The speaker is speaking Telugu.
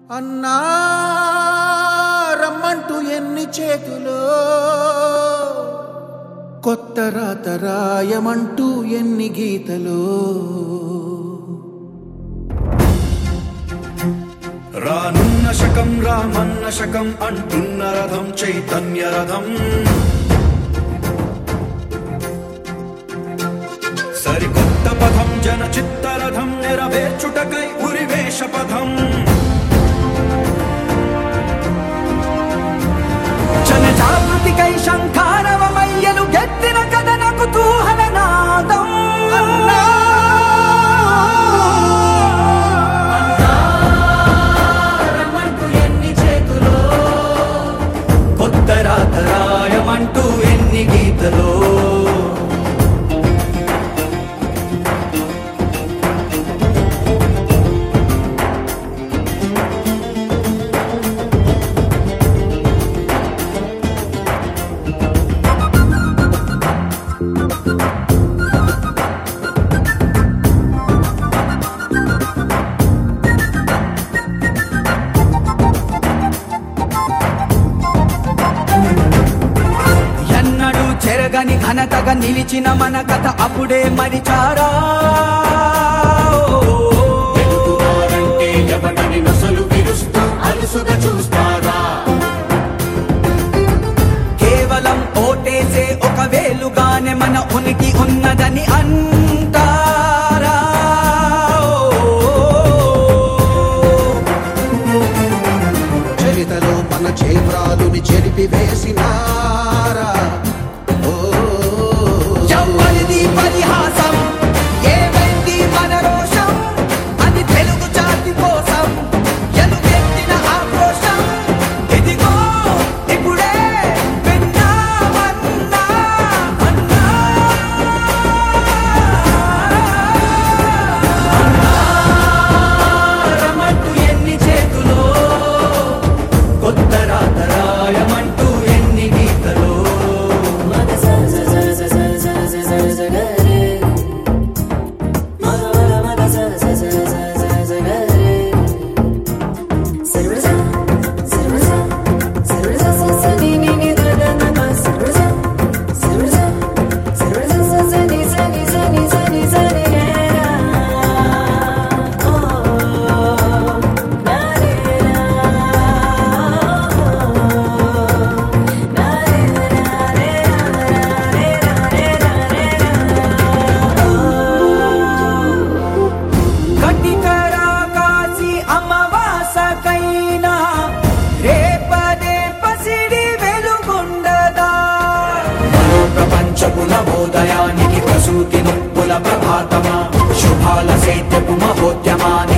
అన్నా రమ్మంటూ ఎన్ని చేతులో కొత్త రాత రాయమంటూ ఎన్ని గీతలో రానున్న శకం రామన్న శకం అంటున్న రథం చైతన్య రథం సరికొత్త పథం జన చిత్తరథం నెరవేర్చుటకై ఉరివేష పథం జన జాగృతికై శంఖారవమయ్యలు గెత్తిన కథన కుతూహల నాదం కొత్త రాత రాయమంటూ ఎన్ని గీతలో ఎన్నడూ చెరగని ఘనతగా నిలిచిన మన కథ అప్పుడే మరిచారా వెలుగువారంటే ఎవడని నొసలు విరుస్తూ అలుసుగా చూస్తారా కేవలం ఓటేసే ఒక వేలుగానే మన ఉనికి ఉన్నదని అంటారా చరితలో మన చేవ్రాలుని చెరిపి వేసినారా ఓ ఎవరిది పరిహాసం ఏమైంది మన రోషం అది తెలుగు జాతి కోసం ఎలుగెత్తిన ఆక్రోశం ఇదిగో ఇప్పుడే విన్నామన్నా అన్నా రమంటూ ఎన్ని చేతులో కొత్త రాత రాయమంటూ ఎన్ని గీతలో మగ స స స స స స స స స గ రే మగ మగ మగ స స స స స స గ రే సర్వస సర్వస సర్వస స స ని ని ని ద ద న ప సర్వస సర్వస సర్వస స స ని స ని స ని స ని స ని రే రా ఓ నా రే రా నా రే రా రే రా రే రా రే రా కటికరా కాసి అమావాసకైనా రేపదే పసిడి వెలుగుండదా మరో ప్రపంచపు నవోదయానికి ప్రసూతి నొప్పుల ప్రభాతమా శుభాల సేద్యపు మహోద్యమాన